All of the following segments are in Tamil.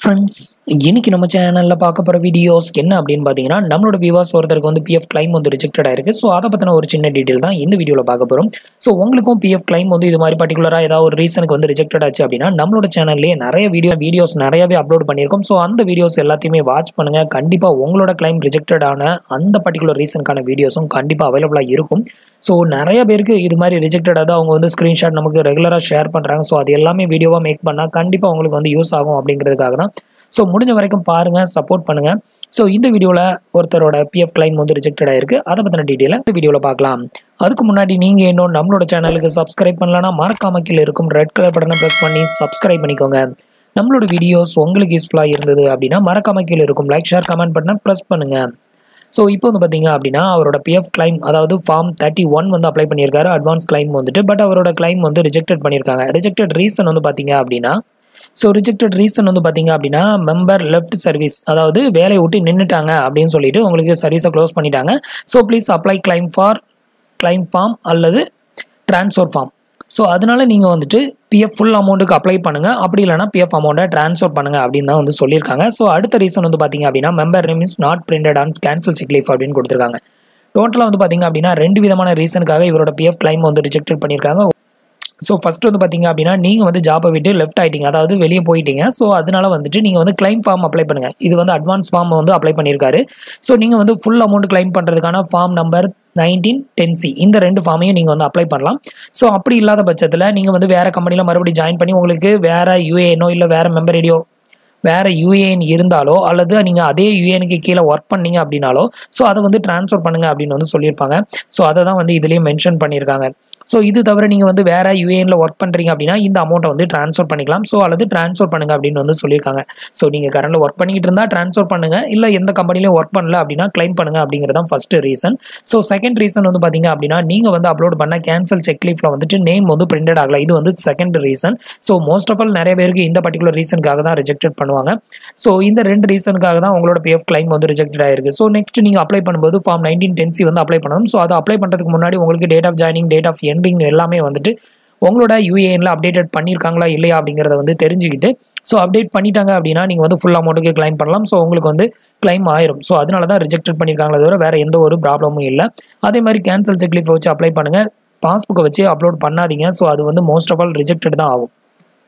ஃப்ரெண்ட்ஸ் இன்னைக்கு நம்ம சேனலில் பார்க்க போகிற வீடியோஸ் என்ன அப்படின்னு பார்த்தீங்கன்னா நம்மளோட வியூவர்ஸ் ஒருத்தருக்கு வந்து பிஎஃப் கிளைம் வந்து ரிஜெக்டட் ஆயிருக்கு ஸோ அதை பற்றின ஒரு சின்ன டீட்டெயில் தான் இந்த வீடியோவில் பார்க்க போகிறோம் ஸோ உங்களுக்கும் பிஎஃப் கிளைம் வந்து இது மாதிரி பர்டிகுலராக ஏதாவது ஒரு ரீசனுக்கு வந்து ரிஜெக்டட் ஆச்சு அப்படின்னா நம்மளோட சேனல்லேயே நிறைய வீடியோ வீடியோஸ் நிறையவே அப்லோட் பண்ணியிருக்கோம் ஸோ அந்த வீடியோஸ் எல்லாத்தையுமே வாட்ச் பண்ணுங்கள் கண்டிப்பாக உங்களோட கிளைம் ரிஜெக்டட் ஆன அந்த பர்டிகுலர் ரீசனுக்கான வீடியோஸும் கண்டிப்பாக அவைலபிளாக இருக்கும் ஸோ நிறைய பேருக்கு இது மாதிரி ரிஜெக்டடாக தான் அவங்க வந்து ஸ்க்ரீன்ஷாட் நமக்கு ரெகுலராக ஷேர் பண்ணுறாங்க ஸோ அது எல்லாமே வீடியோவாக மேக் பண்ணால் கண்டிப்பாக உங்களுக்கு வந்து யூஸ் ஆகும் அப்படிங்கிறதுக்காக தான் ஸோ முடிஞ்ச வரைக்கும் பாருங்கள் சப்போர்ட் பண்ணுங்கள் ஸோ இந்த வீடியோவில் ஒருத்தரோட பிஎஃப் கிளைம் வந்து ரிஜெக்டட் ஆயிருக்கு அதை பற்றின டீட்டெயிலை இந்த வீடியோவில் பார்க்கலாம் அதுக்கு முன்னாடி நீங்கள் இன்னும் நம்மளோட சேனலுக்கு சப்ஸ்கிரைப் பண்ணலன்னா மறக்காம கீழே இருக்கும் ரெட் கலர் பட்டனை ப்ரெஸ் பண்ணி சப்ஸ்கிரைப் பண்ணிக்கோங்க நம்மளோட வீடியோஸ் உங்களுக்கு யூஸ்ஃபுல்லாக இருந்தது அப்படின்னா மறக்காம கீழே இருக்கும் லைக் ஷேர் கமெண்ட் பட்டனை ப்ரெஸ் பண்ணுங்கள் ஸோ இப்போ வந்து பார்த்தீங்க அப்படின்னா அவரோட பிஎஃப் கிளைம் அதாவது ஃபார்ம் தேர்ட்டி ஒன் வந்து அப்ளை பண்ணியிருக்காரு அட்வான்ஸ் கிளைம் வந்துட்டு பட் அவரோட கிளைம் வந்து ரிஜெக்டட் பண்ணியிருக்காங்க ரிஜெக்டட் ரீசன் வந்து பார்த்தீங்க அப்படின்னா ஸோ ரிஜெக்டட் ரீசன் வந்து பார்த்தீங்க அப்படின்னா மெம்பர் லெஃப்ட் சர்வீஸ் அதாவது வேலையை விட்டு நின்றுட்டாங்க அப்படின்னு சொல்லிட்டு உங்களுக்கு சர்வீஸை க்ளோஸ் பண்ணிட்டாங்க so please apply claim for claim form அல்லது ட்ரான்ஸ்ஃபர் ஃபார்ம் ஸோ அதனால நீங்கள் வந்துட்டு பிஎஃப் ஃபுல் அமௌண்ட்டுக்கு அப்ளை பண்ணுங்கள் அப்படி இல்லைனா பிஎஃப் அமௌண்ட்டை ட்ரான்ஸ்ஃபர் பண்ணுங்கள் அப்படின்னு தான் வந்து சொல்லியிருக்காங்க ஸோ அடுத்த ரீசன் வந்து பார்த்தீங்க அப்படின்னா member name is not printed on cancel cheque leaf அப்படின்னு கொடுத்துருக்காங்க டோட்டலாக வந்து பார்த்தீங்க அப்படின்னா ரெண்டு விதமான ரீசனுக்காக இவரோட பிஎஃப் கிளைம் வந்து ரிஜெக்டட் பண்ணியிருக்காங்க ஸோ ஃபஸ்ட் வந்து பார்த்தீங்க அப்படின்னா நீங்கள் வந்து ஜாப்பை விட்டு லெஃப்ட் ஆகிட்டீங்க அதாவது வெளியே போயிட்டீங்க ஸோ அதனால வந்துட்டு நீங்கள் வந்து கிளைம் ஃபார்ம் அப்ளை பண்ணுங்கள் இது வந்து அட்வான்ஸ் ஃபார்ம் வந்து அப்ளை பண்ணியிருக்காரு ஸோ நீங்கள் வந்து ஃபுல் அமௌண்ட் கிளைம் பண்ணுறதுக்கான form number nineteen ten C இந்த ரெண்டு ஃபார்மையும் நீங்கள் வந்து அப்ளை பண்ணலாம் ஸோ அப்படி இல்லாத பட்சத்தில் நீங்கள் வந்து வேறு கம்பெனியில் மறுபடியும் ஜாயின் பண்ணி உங்களுக்கு வேறு யூஏஎனோ இல்லை வேறு மெம்பர் ஐடியோ வேறு யூஏஎன் இருந்தாலோ அல்லது நீங்கள் அதே யூஏனுக்கு கீழே ஒர்க் பண்ணீங்க அப்படின்னாலோ ஸோ அதை வந்து ட்ரான்ஸ்ஃபர் பண்ணுங்கள் அப்படின்னு வந்து சொல்லியிருப்பாங்க ஸோ அதை தான் வந்து இதுலேயும் மென்ஷன் பண்ணியிருக்காங்க ஸோ இது தவிர நீங்கள் வந்து வேறு யூஏஎனில் ஒர்க் பண்ணுறீங்க அப்படின்னா இந்த அமௌண்ட்டை வந்து ட்ரான்ஸ்ஃபர் பண்ணிக்கலாம் ஸோ அல்லது ட்ரான்ஸ்ஃபர் பண்ணுங்க அப்படின்னு வந்து சொல்லியிருக்காங்க ஸோ நீங்கள் கரண்டில் ஒர்க் பண்ணிக்கிட்டு இருந்தால் ட்ரான்ஸ்ஃபர் பண்ணுங்கள் இல்லை எந்த கம்பெனிலையும் ஒர்க் பண்ணல அப்படின்னா கிளைம் பண்ணுங்க அப்படிங்கிறது தான் first reason so second reason வந்து பார்த்தீங்க அப்படின்னா நீங்கள் வந்து அப்லோட் பண்ண கேன்சல் செக் லீஃபில் வந்துட்டு நேம் வந்து பிரிண்டட் ஆகல இது வந்து second reason so most of all நிறைய பேருக்கு இந்த பர்டிகுலர் ரீசனுக்காக தான் ரிஜெக்டட் பண்ணுவாங்க ஸோ இந்த ரெண்டு ரீசனுக்காக தான் உங்களோட பிஎஃப் கிளைம் வந்து ரிஜெக்டட் ஆயிருக்கு ஸோ நெக்ஸ்ட் நீங்கள் அப்ளை பண்ணும்போது ஃபார்ம் நைன்டீன் டென்சி வந்து அப்ளை பண்ணணும் ஸோ அதை அப்ளை பண்ணுறதுக்கு முன்னாடி உங்களுக்கு date of joining date of ending எல்லாமே வந்துட்டு உங்களோட யூஏஎனில் அப்டேட்டட் பண்ணியிருக்காங்களா இல்லையா அப்படிங்கிறத வந்து தெரிஞ்சுக்கிட்டு ஸோ அப்டேட் பண்ணிட்டாங்க அப்படின்னா நீங்கள் வந்து ஃபுல் அமௌண்ட்டுக்கு கிளைம் பண்ணலாம் ஸோ உங்களுக்கு வந்து கிளைம் ஆயிரும் ஸோ அதனால தான் ரிஜெக்டட் பண்ணியிருக்காங்களே தவிர வேறு எந்த ஒரு ப்ராப்ளமும் இல்லை அதே மாதிரி கேன்சல் செக்லீஃப் வச்சு அப்ளை பண்ணுங்கள் பாஸ்புக்கை வச்சு அப்லோட் பண்ணாதீங்க ஸோ அது வந்து மோஸ்ட் ஆஃப் ஆல் ரிஜெக்டட் தான் ஆகும்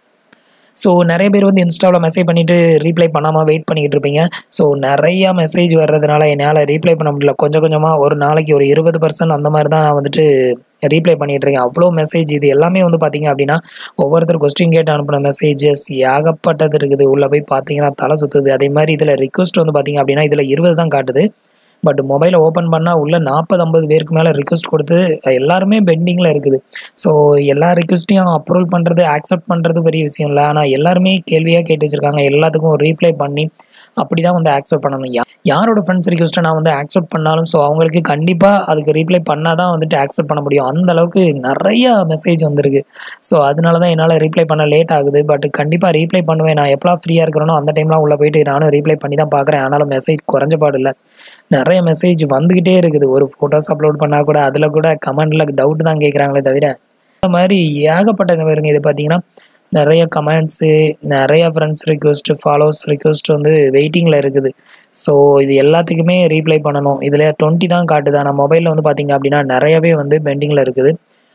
ஸோ நிறைய பேர் வந்து இன்ஸ்டாவில் மெசேஜ் பண்ணிவிட்டு ரீப்ளை பண்ணாமல் வெயிட் பண்ணிக்கிட்டு இருப்பீங்க ஸோ நிறையா மெசேஜ் வர்றதுனால என்னால் ரீப்ளை பண்ண முடியல கொஞ்சம் கொஞ்சமாக ஒரு நாளைக்கு ஒரு இருபது பர்சன்ட் அந்த மாதிரி தான் நான் வந்துட்டு ரீப்ளை பண்ணிகிட்டு இருக்கேன் அவ்வளோ மெசேஜ் இது எல்லாமே வந்து பார்த்தீங்க அப்படின்னா ஒவ்வொருத்தர் கொஸ்டின் கேட்டு அனுப்பின மெசேஜஸ் ஏகப்பட்டது இருக்குது உள்ளே போய் பார்த்தீங்கன்னா தலை சுற்றுது அதே மாதிரி இதில் ரிக்வஸ்ட் வந்து பார்த்தீங்க அப்படின்னா இதில் இருபது தான் காட்டுது பட் மொபைலை ஓப்பன் பண்ணால் உள்ள நாற்பது ஐம்பது பேருக்கு மேலே ரிக்வஸ்ட் கொடுத்து எல்லாருமே பெண்டிங்கில் இருக்குது ஸோ எல்லா ரிக்வஸ்ட்டையும் அப்ரூவல் பண்ணுறது ஆக்செப்ட் பண்ணுறது பெரிய விஷயம் இல்லை ஆனால் எல்லாருமே கேள்வியாக கேட்டு வச்சுருக்காங்க எல்லாத்துக்கும் ரீப்ளை பண்ணி அப்படி தான் வந்து ஆக்செப்ட் பண்ணணும் யா யாரோட ஃப்ரெண்ட்ஸ் ரிக்வஸ்ட்டை நான் வந்து ஆக்செப்ட் பண்ணாலும் ஸோ அவங்களுக்கு கண்டிப்பாக அதுக்கு ரீப்ளை பண்ணால் தான் வந்துட்டு ஆக்செப்ட் பண்ண முடியும் அந்த அளவுக்கு நிறையா மெசேஜ் வந்திருக்கு ஸோ அதனால தான் என்னால் ரீப்ளை பண்ண லேட் ஆகுது பட் கண்டிப்பாக ரீப்ளை பண்ணுவேன் நான் எப்போலாம் ஃப்ரீயாக இருக்கிறனோ அந்த டைம்லாம் உள்ளே போயிட்டு நானும் ரீப்ளை பண்ணி தான் பார்க்குறேன் ஆனாலும் மெசேஜ் குறைஞ்ச பாடு இல்லை நிறைய மெசேஜ் வந்துக்கிட்டே இருக்குது ஒரு ஃபோட்டோஸ் அப்லோட் பண்ணால் கூட அதில் கூட கமெண்டில் டவுட் தான் கேட்குறாங்களே தவிர இந்த மாதிரி ஏகப்பட்ட பேருங்க இது பார்த்தீங்கன்னா நிறைய கமெண்ட்ஸு நிறைய ஃப்ரெண்ட்ஸ் ரிக்வஸ்ட்டு ஃபாலோவர்ஸ் ரிக்வஸ்ட் வந்து வெயிட்டிங்கில் இருக்குது ஸோ இது எல்லாத்துக்குமே ரீப்ளை பண்ணணும் இதில் டுவெண்ட்டி தான் காட்டுது ஆனால் மொபைலில் வந்து பார்த்தீங்க அப்படின்னா நிறையவே வந்து பெண்டிங்கில் இருக்குது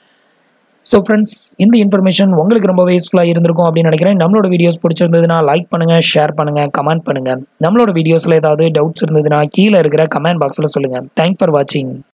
ஸோ ஃப்ரெண்ட்ஸ் இந்த இன்ஃபர்மேஷன் உங்களுக்கு ரொம்பவே யூஸ்ஃபுல்லாக இருந்திருக்கும் அப்படின்னு நினைக்கிறேன் நம்மளோட வீடியோஸ் பிடிச்சிருந்ததுன்னா லைக் பண்ணுங்கள் ஷேர் பண்ணுங்கள் கமெண்ட் பண்ணுங்கள் நம்மளோட வீடியோஸில் ஏதாவது டவுட்ஸ் இருந்ததுன்னா கீழே இருக்கிற கமெண்ட் பாக்ஸில் சொல்லுங்கள் தேங்க் ஃபார் வாட்சிங்